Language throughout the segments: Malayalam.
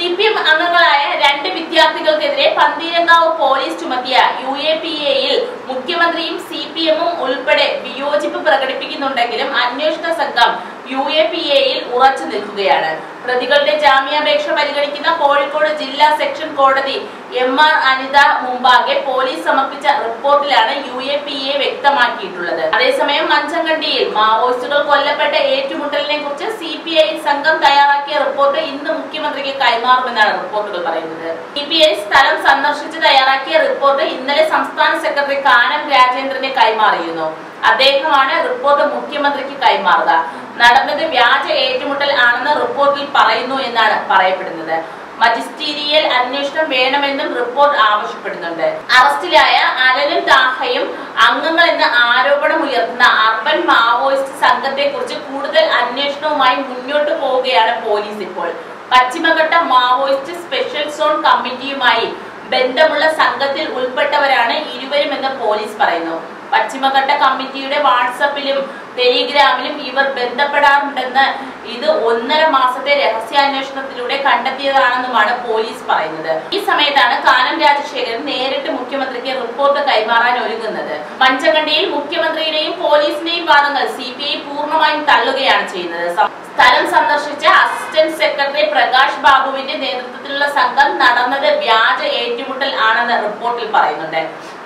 സി പി എം അംഗങ്ങളായ രണ്ട് വിദ്യാർത്ഥികൾക്കെതിരെ പന്തീരങ്കാവ് പോലീസ് ചുമത്തിയ യു എ പി എയിൽ മുഖ്യമന്ത്രിയും സി പി എമ്മും ഉൾപ്പെടെ വിയോജിപ്പ് പ്രകടിപ്പിക്കുന്നുണ്ടെങ്കിലും അന്വേഷണ സംഘം യു എ പി എയിൽ ഉറച്ചു നിൽക്കുകയാണ് പ്രതികളുടെ ജാമ്യാപേക്ഷ പരിഗണിക്കുന്ന കോഴിക്കോട് ജില്ലാ സെക്ഷൻ കോടതി എം ആർ അനിത മുമ്പാകെ പോലീസ് സമർപ്പിച്ച റിപ്പോർട്ടിലാണ് യു എ പി എ വ്യക്തമാക്കിയിട്ടുള്ളത് അതേസമയം മഞ്ചങ്കണ്ടിയിൽ മാവോയിസ്റ്റുകൾ കൊല്ലപ്പെട്ട ഏറ്റുമുട്ടലിനെ കുറിച്ച് സി പി ഐ സംഘം തയ്യാറാക്കിയ റിപ്പോർട്ട് ഇന്ന് മുഖ്യമന്ത്രിക്ക് കൈമാറുമെന്നാണ് റിപ്പോർട്ടുകൾ പറയുന്നത് സി പി ഐ സ്ഥലം സന്ദർശിച്ച് തയ്യാറാക്കിയ റിപ്പോർട്ട് ഇന്നലെ സംസ്ഥാന സെക്രട്ടറി കാനം രാജേന്ദ്രനെ കൈമാറിയിരുന്നു അദ്ദേഹമാണ് റിപ്പോർട്ട് മുഖ്യമന്ത്രിക്ക് കൈമാറുക നടന്നത് വ്യാജ ഏറ്റുമുട്ടൽ ആണെന്ന് റിപ്പോർട്ടിൽ പറയുന്നു എന്നാണ് പറയപ്പെടുന്നത് മജിസ്റ്റീരിയൽ അന്വേഷണം വേണമെന്നും റിപ്പോർട്ട് ആവശ്യപ്പെടുന്നുണ്ട് അറസ്റ്റിലായ അലനും താഹയും അംഗങ്ങൾ എന്ന ആരോപണം ഉയർത്തുന്ന അർബൻ മാവോയിസ്റ്റ് സംഘത്തെ കുറിച്ച് കൂടുതൽ അന്വേഷണവുമായി മുന്നോട്ട് പോവുകയാണ് പോലീസ് ഇപ്പോൾ പശ്ചിമഘട്ട മാവോയിസ്റ്റ് സ്പെഷ്യൽ സോൺ കമ്മിറ്റിയുമായി ബന്ധമുള്ള സംഘത്തിൽ ഉൾപ്പെട്ടവരാണ് ഇരുവരുമെന്ന് പോലീസ് പറയുന്നു പശ്ചിമഘട്ട കമ്മിറ്റിയുടെ വാട്സപ്പിലും ടെലിഗ്രാമിലും ഇവർ ബന്ധപ്പെടാറുണ്ടെന്ന് ഇത് ഒന്നര മാസത്തെ രഹസ്യാന്വേഷണത്തിലൂടെ കണ്ടെത്തിയതാണെന്നുമാണ് പോലീസ് പറയുന്നത് ഈ സമയത്താണ് കാനം രാജശേഖരൻ നേരിട്ട് മുഖ്യമന്ത്രിക്ക് റിപ്പോർട്ട് കൈമാറാൻ ഒരുങ്ങുന്നത് പഞ്ചകണ്ഠയിൽ മുഖ്യമന്ത്രിയുടെയും പോലീസിന്റെയും വാദങ്ങൾ സി പി ഐ പൂർണ്ണമായും തള്ളുകയാണ് ചെയ്യുന്നത് സം- സ്ഥലം സന്ദർശിച്ച അസിസ്റ്റന്റ് സെക്രട്ടറി പ്രകാശ് ബാബുവിന്റെ നേതൃത്വത്തിലുള്ള സംഘം നടന്നത് വ്യാജ ഏറ്റുമുട്ടൽ ആണെന്ന് റിപ്പോർട്ടിൽ പറയുന്നുണ്ട്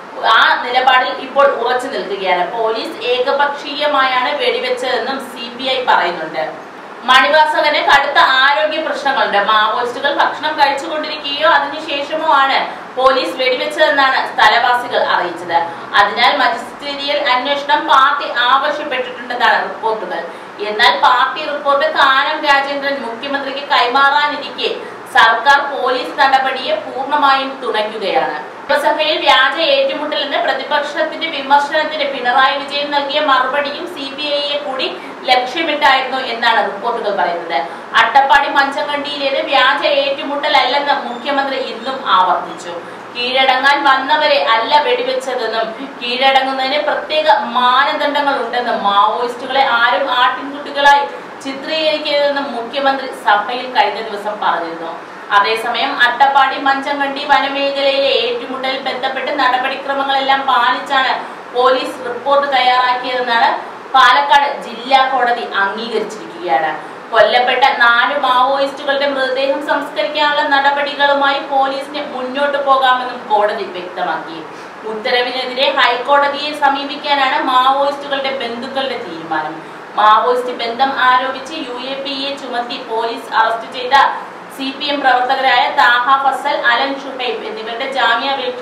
ആ നിലപാടിൽ ഇപ്പോൾ ഉറച്ചു നിൽക്കുകയാണ് പോലീസ് ഏകപക്ഷീയമായാണ് വെടിവെച്ചതെന്നും സി പി ഐ പറയുന്നുണ്ട് മണിവാസകന് കടുത്ത ആരോഗ്യ പ്രശ്നങ്ങളുണ്ട് മാവോയിസ്റ്റുകൾ ഭക്ഷണം കഴിച്ചുകൊണ്ടിരിക്കുകയോ അതിനുശേഷമോ ആണ് പോലീസ് വെടിവെച്ചതെന്നാണ് സ്ഥലവാസികൾ അറിയിച്ചത് അതിനാൽ മജിസ്റ്റീരിയൽ അന്വേഷണം പാർട്ടി ആവശ്യപ്പെട്ടിട്ടുണ്ടെന്നാണ് റിപ്പോർട്ടുകൾ എന്നാൽ പാർട്ടി റിപ്പോർട്ട് കാനം രാജേന്ദ്രൻ മുഖ്യമന്ത്രിക്ക് കൈമാറാനിരിക്കെ സർക്കാർ പോലീസ് നടപടിയെ പൂർണ്ണമായും തുണയ്ക്കുകയാണ് നിയമസഭയിൽ വ്യാജ ഏറ്റുമുട്ടൽ എന്ന പ്രതിപക്ഷത്തിന്റെ വിമർശനത്തിന് പിണറായി വിജയൻ നൽകിയ മറുപടിയും സി പി ഐയെ കൂടി ലക്ഷ്യമിട്ടായിരുന്നു എന്നാണ് റിപ്പോർട്ടുകൾ പറയുന്നത് അട്ടപ്പാടി മഞ്ചങ്കണ്ടിയിലേത് വ്യാജ ഏറ്റുമുട്ടൽ അല്ലെന്ന് മുഖ്യമന്ത്രി ഇന്നും ആവർത്തിച്ചു കീഴടങ്ങാൻ വന്നവരെ അല്ല വെടിവെച്ചതെന്നും കീഴടങ്ങുന്നതിന് പ്രത്യേക മാനദണ്ഡങ്ങൾ ഉണ്ടെന്നും മാവോയിസ്റ്റുകളെ ആരും ആട്ടിൻകുട്ടികളായി ചിത്രീകരിക്കരുതെന്നും മുഖ്യമന്ത്രി സഭയിൽ കഴിഞ്ഞ ദിവസം പറഞ്ഞിരുന്നു അതേസമയം അട്ടപ്പാടി മഞ്ചങ്കണ്ടി വനമേഖലയിലെ ഏറ്റുമുട്ടലിൽ ബന്ധപ്പെട്ട് നടപടിക്രമങ്ങളെല്ലാം പാലിച്ചാണ് പോലീസ് റിപ്പോർട്ട് തയ്യാറാക്കിയതെന്നാണ് പാലക്കാട് ജില്ലാ കോടതി അംഗീകരിച്ചിരിക്കുകയാണ് കൊല്ലപ്പെട്ട നാല് മാവോയിസ്റ്റുകളുടെ മൃതദേഹം സംസ്കരിക്കാനുള്ള നടപടികളുമായി പോലീസിന് മുന്നോട്ട് പോകാമെന്നും കോടതി വ്യക്തമാക്കി ഉത്തരവിനെതിരെ ഹൈക്കോടതിയെ സമീപിക്കാനാണ് മാവോയിസ്റ്റുകളുടെ ബന്ധുക്കളുടെ തീരുമാനം മാവോയിസ്റ്റ് ബന്ധം ആരോപിച്ച് യു എ പി എ ചുമത്തി പോലീസ് അറസ്റ്റ് ചെയ്ത സി പി എം പ്രവർത്തകരായ താഹ ഫസൽ അലൻ ഷുഹൈബ് എന്നിവരുടെ ജാമ്യാപേക്ഷ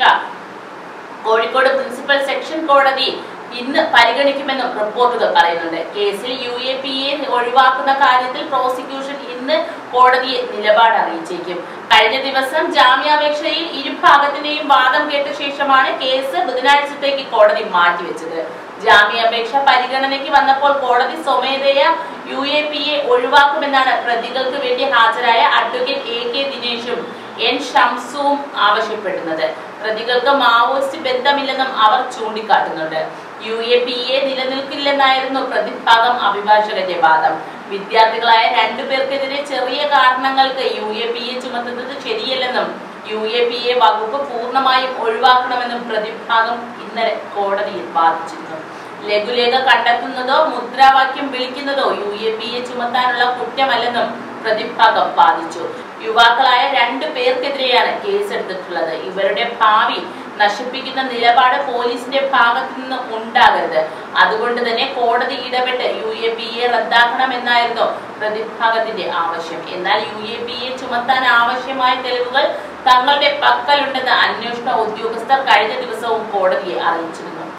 കോഴിക്കോട് പ്രിൻസിപ്പൽ സെക്ഷൻ കോടതി ഇന്ന് പരിഗണിക്കുമെന്നും റിപ്പോർട്ടുകൾ പറയുന്നുണ്ട് കേസിൽ യു എ പി എ ഒഴിവാക്കുന്ന കാര്യത്തിൽ പ്രോസിക്യൂഷൻ ഇന്ന് കോടതിയെ നിലപാട് അറിയിച്ചേക്കും കഴിഞ്ഞ ദിവസം ജാമ്യാപേക്ഷയിൽ ഇരുഭാഗത്തിന്റെയും വാദം കേട്ട ശേഷമാണ് കേസ് ബുധനാഴ്ചത്തേക്ക് കോടതി മാറ്റിവെച്ചത് ജാമ്യാപേക്ഷ പരിഗണനയ്ക്ക് വന്നപ്പോൾ കോടതി സ്വമേധയ യു എ പി എ ഒഴിവാക്കുമെന്നാണ് പ്രതികൾക്ക് വേണ്ടി ഹാജരായ അഡ്വക്കേറ്റ് എ കെ ദിനേശും എൻ ഷംസുവും ആവശ്യപ്പെടുന്നത് പ്രതികൾക്ക് മാവോയിസ്റ്റ് ബന്ധമില്ലെന്നും അവർ ചൂണ്ടിക്കാട്ടുന്നുണ്ട് യു എ പി എ നിലനിൽക്കില്ലെന്നായിരുന്നു പ്രതിഭാഗം അഭിഭാഷകന്റെ വാദം വിദ്യാർത്ഥികളായ രണ്ടുപേർക്കെതിരെ ചെറിയ കാരണങ്ങൾക്ക് യു എ പി എ ചുമത്തുന്നത് ശരിയല്ലെന്നും യു എ പി എ വകുപ്പ് പൂർണ്ണമായും ഒഴിവാക്കണമെന്നും പ്രതിഭാഗം ഇന്നലെ കോടതിയിൽ വാദിച്ചിരുന്നു ലഘുലേഖ കണ്ടെത്തുന്നതോ മുദ്രാവാക്യം വിളിക്കുന്നതോ യു എ പി എ ചുമത്താനുള്ള കുറ്റമല്ലെന്നും പ്രതിഭാഗം വാദിച്ചു യുവാക്കളായ രണ്ടു പേർക്കെതിരെയാണ് കേസെടുത്തിട്ടുള്ളത് ഇവരുടെ ഭാവി നശിപ്പിക്കുന്ന നിലപാട് പോലീസിന്റെ ഭാഗത്തു നിന്ന് ഉണ്ടാകരുത് അതുകൊണ്ട് തന്നെ കോടതി ഇടപെട്ട് യു എ പി എ റദ്ദാക്കണമെന്നായിരുന്നു പ്രതിഭാഗത്തിന്റെ ആവശ്യം എന്നാൽ യു എ പി എ ചുമത്താൻ ആവശ്യമായ തെളിവുകൾ തങ്ങളുടെ പക്കലുണ്ടെന്ന് അന്വേഷണ ഉദ്യോഗസ്ഥർ കഴിഞ്ഞ ദിവസവും കോടതിയെ അറിയിച്ചിരുന്നു